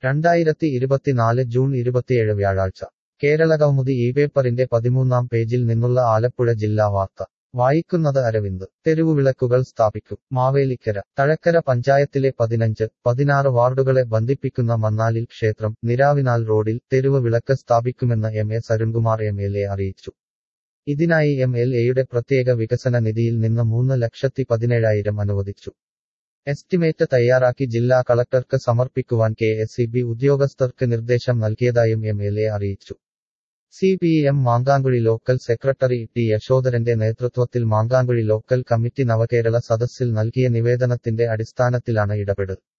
രണ്ടായിരത്തി ഇരുപത്തിനാല് ജൂൺ ഇരുപത്തിയേഴ് വ്യാഴാഴ്ച കേരളകൗമുദി ഈ പേപ്പറിന്റെ പതിമൂന്നാം പേജിൽ നിന്നുള്ള ആലപ്പുഴ ജില്ലാ വാർത്ത വായിക്കുന്നത് അരവിന്ദ് തെരുവുവിളക്കുകൾ സ്ഥാപിക്കും മാവേലിക്കര തഴക്കര പഞ്ചായത്തിലെ പതിനഞ്ച് പതിനാറ് വാർഡുകളെ ബന്ധിപ്പിക്കുന്ന മന്നാലിൽ ക്ഷേത്രം നിരാവിനാൽ റോഡിൽ തെരുവ് വിളക്ക് സ്ഥാപിക്കുമെന്ന് M A Sarunkumar M L A അറിയിച്ചു ഇതിനായി എം എൽ എയുടെ പ്രത്യേക വികസന നിധിയിൽ നിന്ന് മൂന്ന് ലക്ഷത്തി പതിനേഴായിരം അനുവദിച്ചു എസ്റ്റിമേറ്റ് തയ്യാറാക്കി ജില്ലാ കളക്ടർക്ക് സമർപ്പിക്കുവാൻ കെ എസ് ഇ ബി ഉദ്യോഗസ്ഥർക്ക് നിർദ്ദേശം നൽകിയതായും എം എൽ എ അറിയിച്ചു C P M Mankamkuzhy local secretary T യശോധരന്റെ നേതൃത്വത്തിൽ മാങ്കാങ്കുഴി ലോക്കൽ കമ്മിറ്റി നവകേരള സദസ്സിൽ നൽകിയ നിവേദനത്തിന്റെ അടിസ്ഥാനത്തിലാണ് ഇടപെടൽ